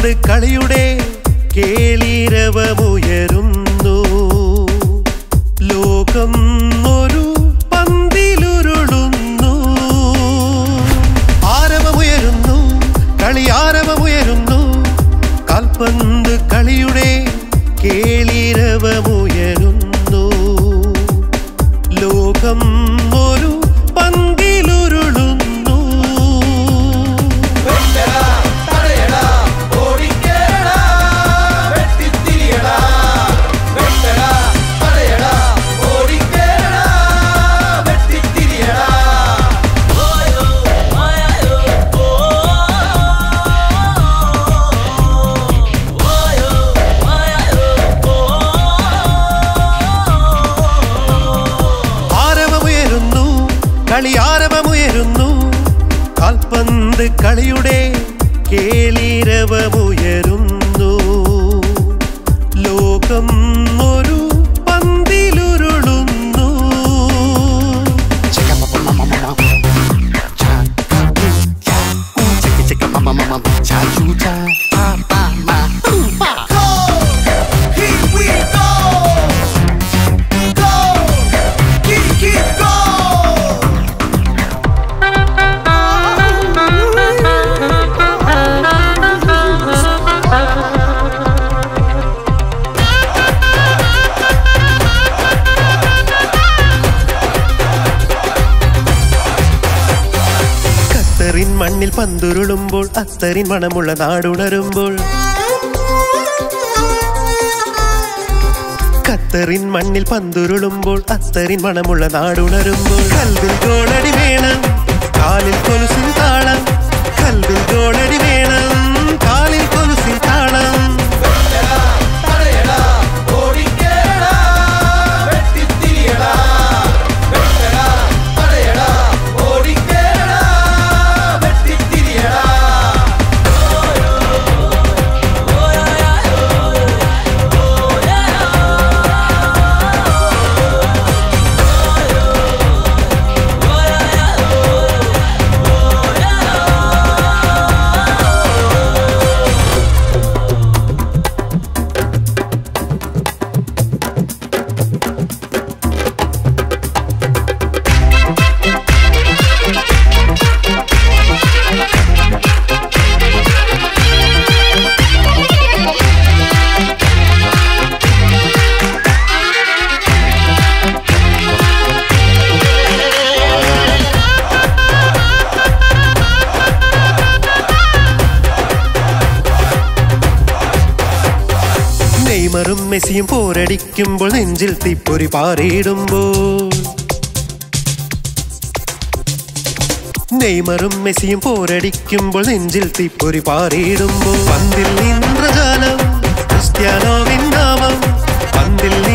കാൽപന്ത് കളിയുടെ കേളിരവമുയരുന്നു ലോകം ഒരു പന്തിലുരുളുന്നു ആരവമുയരുന്നു കളി ആരവമുയരുന്നു കാൽപന്ത് കളിയുടെ കേളിരവമുയരുന്നു ലോകം ഒരു പന്തിലുരുളുന്നു ആരവമുയരുന്നു കളി ആരവമുയരുന്നു കാൽപന്ത് കളിയുടെ കേളിരവമുയരുന്നു ലോകം ഒരു പന്തിലുരുളുന്നു ഖത്തറിൻ മണ്ണിൽ പന്തുരുളുമ്പോൾ അത്തറിൻ മണമുള്ള നാടുണരുമ്പോൾ ഖത്തറിൻ മണ്ണിൽ പന്തുരുളുമ്പോൾ അത്തറിൻ മണമുള്ള നാടുണരുമ്പോൾ കൽവിൽ ഗോളടി വേണം കാലിൽ കൊലുസിൻ താളം കൽവിൽ ഗോളടി വേണം കാലിൽ കൊലുസിൻ താളം നെയ്മറും മെസ്സിയും പോരടിക്കുമ്പോൾ നെഞ്ചിൽ തീപ്പൊരി പാറിയിടുമ്പോൾ നെയ്മറും മെസ്സിയും പോരടിക്കുമ്പോൾ നെഞ്ചിൽ തീപ്പൊരി പാറിയിടുമ്പോൾ പന്തിൽ ഇന്ദ്രജാലം ക്രിസ്ത്യാനോവിൻ നാമം പന്തിൽ